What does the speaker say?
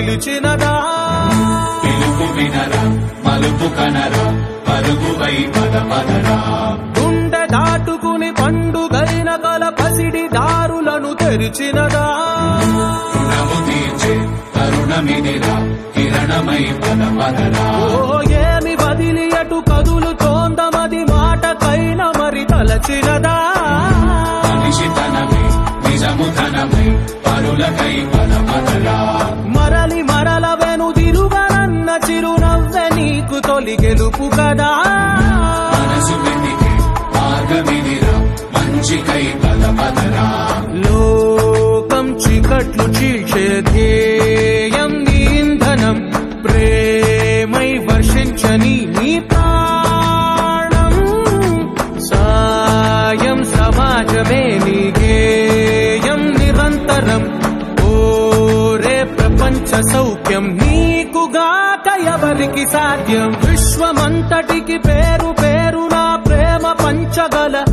నిలిచినదా పిలుపు వినరా మలుపు కనరా పరుగువై పద పదరా గుండె దాటుకుని పండుగైన కల పసిడి దారులను తెరిచినదా రుణము తీర్చే తరుణమిదిరా కిరణమై పద పదరా ఓ ఏమి వదిలి అటు కదులుతోందమది మాటకైన మరి తలచినదా మనిషితనమై నిజము ధనమై పరులకై పద పదరా మరలి మరల వెనుదిరుగనన్న చిరునవ్వె నీకు తొలి గెలుపు కదా మనసు వెతికే మార్గమిదిరా మంచికై పద పదరా లోకం చీకట్లు చీల్చే ధ్యేయం నీ ఇంధనం ప్రేమై వర్షించని నీ ప్రాణం సాయం సమాజమే నీ గేయం నిరంతరం ఓరే ప్రపంచ సౌఖ్యం నీకుగాక ఎవరికి సాధ్యం విశ్వమంతటికి పేరు పేరు నా ప్రేమ పంచగల